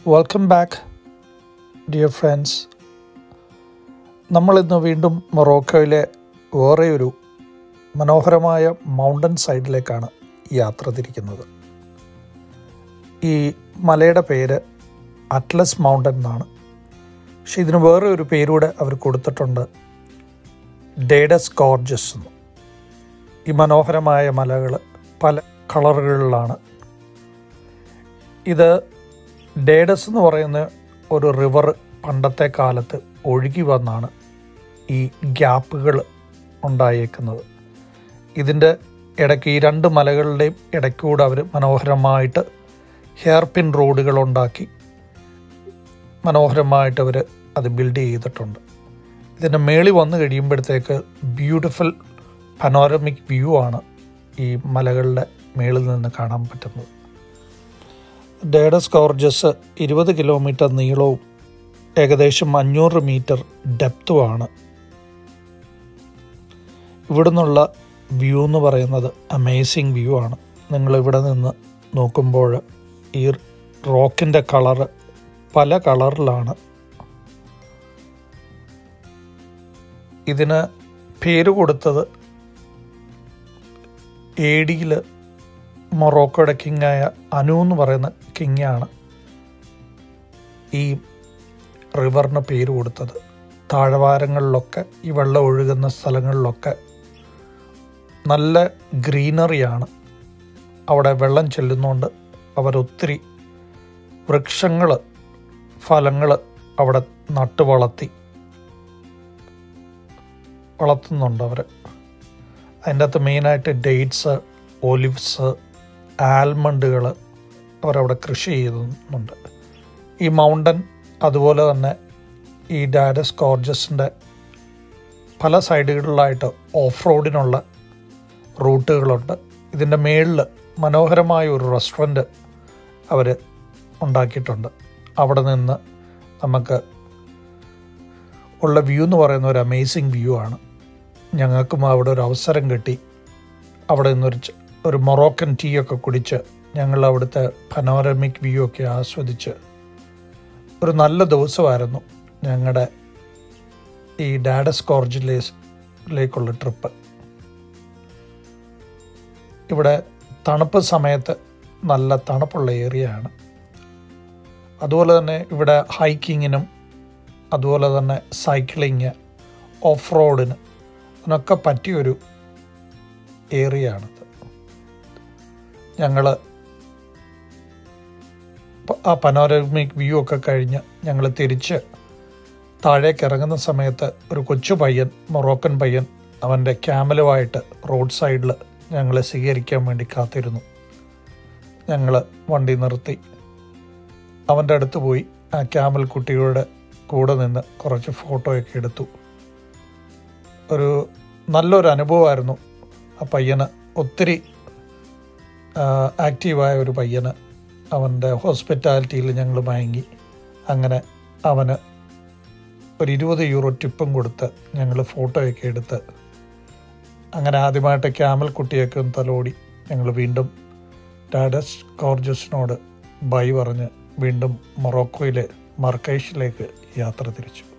welcome back dear friends നമ്മളിന്ന് വീണ്ടും മൊറോക്കോയിലെ വേറെ ഒരു മനോഹരമായ മൗണ്ടൻ സൈഡിലേക്കാണ് യാത്ര തിരിക്കുന്നത് ഈ മലയുടെ പേര് അറ്റ്ലസ് മൗണ്ടൻ എന്നാണ് പക്ഷെ ഇതിന് വേറെ ഒരു പേരൂടെ അവർ കൊടുത്തിട്ടുണ്ട് ഡേഡസ് ഗോർജസ് എന്ന് ഈ മനോഹരമായ മലകൾ പല കളറുകളിലാണ് ഇത് ഡേഡസ് എന്ന് പറയുന്ന ഒരു റിവർ പണ്ടത്തെ കാലത്ത് ഒഴുകി വന്നാണ് ഈ ഗ്യാപ്പുകൾ ഉണ്ടായേക്കുന്നത് ഇതിൻ്റെ ഇടയ്ക്ക് ഈ രണ്ട് മലകളുടെയും ഇടയ്ക്കൂടെ അവർ മനോഹരമായിട്ട് ഹെയർ പിൻ റോഡുകൾ ഉണ്ടാക്കി മനോഹരമായിട്ട് അവർ അത് ബിൽഡ് ചെയ്തിട്ടുണ്ട് ഇതിൻ്റെ മേളിൽ വന്നു കഴിയുമ്പോഴത്തേക്ക് ബ്യൂട്ടിഫുൾ പനോരമിക് വ്യൂ ആണ് ഈ മലകളുടെ മേളിൽ നിന്ന് കാണാൻ പറ്റുന്നത് ഡേഡസ് കോർജസ് ഇരുപത് കിലോമീറ്റർ നീളവും ഏകദേശം അഞ്ഞൂറ് മീറ്റർ ഡെപ്തുമാണ് ഇവിടെ നിന്നുള്ള വ്യൂ എന്ന് പറയുന്നത് അമേസിങ് വ്യൂ ആണ് നിങ്ങൾ ഇവിടെ നിന്ന് നോക്കുമ്പോൾ ഈ റോക്കിൻ്റെ കളറ് പല കളറിലാണ് ഇതിന് പേര് കൊടുത്തത് എ ഡിയിൽ മൊറോക്കോയുടെ കിങ്ങായ അനു എന്ന് പറയുന്ന കിങ്ങാണ് ഈ റിവറിന് പേര് കൊടുത്തത് താഴ്വാരങ്ങളിലൊക്കെ ഈ വെള്ളം ഒഴുകുന്ന സ്ഥലങ്ങളിലൊക്കെ നല്ല ഗ്രീനറിയാണ് അവിടെ വെള്ളം ചെല്ലുന്നതുകൊണ്ട് അവരൊത്തിരി വൃക്ഷങ്ങൾ ഫലങ്ങൾ അവിടെ നട്ടു വളർത്തി വളർത്തുന്നുണ്ട് അവർ അതിൻ്റെ അകത്ത് മെയിനായിട്ട് ഡേറ്റ്സ് ഒലിവ്സ് ആൽമണ്ടുകൾ അവരവിടെ കൃഷി ചെയ്യുന്നുണ്ട് ഈ മൗണ്ടൻ അതുപോലെ തന്നെ ഈ ഡാഡസ് കോർജസിൻ്റെ പല സൈഡുകളിലായിട്ട് ഓഫ് റോഡിനുള്ള റൂട്ടുകളുണ്ട് ഇതിൻ്റെ മേളിൽ മനോഹരമായ ഒരു റെസ്റ്റോറൻറ്റ് അവർ ഉണ്ടാക്കിയിട്ടുണ്ട് അവിടെ നിന്ന് നമുക്ക് ഉള്ള വ്യൂ എന്ന് പറയുന്ന ഒരു അമേസിങ് വ്യൂ ആണ് ഞങ്ങൾക്കും അവിടെ ഒരു അവസരം കിട്ടി അവിടെ നിന്നൊരു ച- ഒരു മൊറോക്കൻ ടീ ഒക്കെ കുടിച്ച് ഞങ്ങൾ അവിടുത്തെ പനോരമിക് വ്യൂ ഒക്കെ ആസ്വദിച്ച് ഒരു നല്ല ദിവസമായിരുന്നു ഞങ്ങളുടെ ഈ ഡാഡസ് കോർജിലേക്കുള്ള ട്രിപ്പ് ഇവിടെ തണുപ്പ് സമയത്ത് നല്ല തണുപ്പുള്ള ഏരിയ ആണ് അതുപോലെ തന്നെ ഇവിടെ ഹൈക്കിങ്ങിനും അതുപോലെ തന്നെ സൈക്ലിങ് ഓഫ് റോഡിന് അതിനൊക്കെ പറ്റിയൊരു ഏരിയ ആണിത് ഞങ്ങൾ ആ പനോരമിക് വ്യൂ ഒക്കെ കഴിഞ്ഞ് ഞങ്ങൾ തിരിച്ച് താഴേക്ക് ഇറങ്ങുന്ന സമയത്ത് ഒരു കൊച്ചു പയ്യൻ മൊറോക്കൻ പയ്യൻ അവൻ്റെ ക്യാമലുമായിട്ട് റോഡ് സൈഡിൽ ഞങ്ങളെ സ്വീകരിക്കാൻ വേണ്ടി കാത്തിരുന്നു ഞങ്ങൾ വണ്ടി നിർത്തി അവൻ്റെ അടുത്ത് പോയി ആ ക്യാമൽ കുട്ടികളുടെ കൂടെ നിന്ന് കുറച്ച് ഫോട്ടോയൊക്കെ എടുത്തു ഒരു നല്ലൊരു അനുഭവമായിരുന്നു ആ പയ്യന് ഒത്തിരി ആക്റ്റീവായ ഒരു പയ്യന് അവൻ്റെ ഹോസ്പിറ്റാലിറ്റിയിൽ ഞങ്ങൾ മയങ്ങി അങ്ങനെ അവന് ഒരു ഇരുപത് യൂറോ ടിപ്പും കൊടുത്ത് ഞങ്ങൾ ഫോട്ടോയൊക്കെ എടുത്ത് അങ്ങനെ ആദ്യമായിട്ട് ക്യാമൽ കുട്ടിയൊക്കെ ഒന്ന് തലോടി ഞങ്ങൾ വീണ്ടും ഡാഡസ് കോർജസിനോട് ബൈ പറഞ്ഞ് വീണ്ടും മൊറോക്കോയിലെ മർക്കൈഷിലേക്ക് യാത്ര തിരിച്ചു